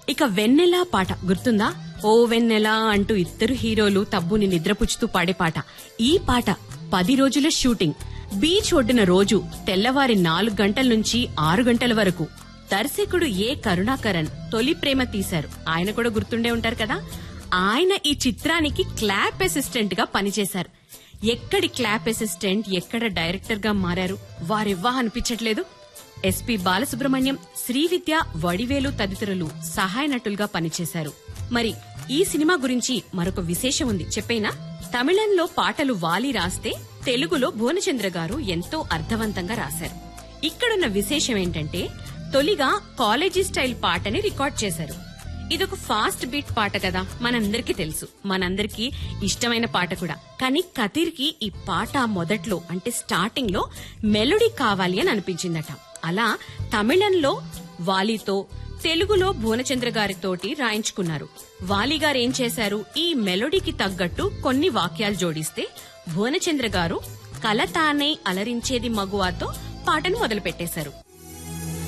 ఇక వెన్నెల పాట గుర్తుందా ఓ వెన్నెల అంటూ ఇద్దరు హీరోలు తబ్బుని నిద్రపుచ్చుతూ పాడే పాట ఈ పాట పది రోజుల షూటింగ్ బీచ్ ఒడ్డున రోజు తెల్లవారి నాలుగు గంటల నుంచి ఆరు గంటల వరకు దర్శకుడు ఏ కరుణాకరన్ తొలి ప్రేమ తీశారు ఆయన కూడా గుర్తుండే ఉంటారు కదా ఆయన ఈ చిత్రానికి క్లాప్ అసిస్టెంట్ గా పనిచేశారు ఎక్కడి క్లాప్ అసిస్టెంట్ ఎక్కడ డైరెక్టర్ గా మారారు వారివ్వా అనిపించట్లేదు ఎస్పి బాలసుబ్రహ్మణ్యం శ్రీవిద్య వడివేలు తదితరులు సహాయ నటులుగా పనిచేశారు మరి ఈ సినిమా గురించి మరొక విశేషం ఉంది చెప్పేనా తమిళంలో పాటలు వాలి రాస్తే తెలుగులో భువనచంద్ర గారు ఎంతో అర్థవంతంగా రాశారు ఇక్కడున్న విశేషం ఏంటంటే తొలిగా కాలేజీ స్టైల్ పాటని రికార్డ్ చేశారు ఇదొక ఫాస్ట్ బీట్ పాట కదా మనందరికీ తెలుసు మనందరికీ ఇష్టమైన పాట కూడా కానీ కతీర్కి ఈ పాట మొదట్లో అంటే స్టార్టింగ్ లో మెలోడీ కావాలి అని అనిపించిందట అలా తమిళంలో వాలీతో తెలుగులో భువనచంద్ర గారితోటి రాయించుకున్నారు వాలి గారు ఏం చేశారు ఈ మెలోడీకి తగ్గట్టు కొన్ని వాక్యాలు జోడిస్తే భువనచంద్ర గారు కల తానే అలరించేది మగువాతో పాటను మొదలుపెట్టేశారు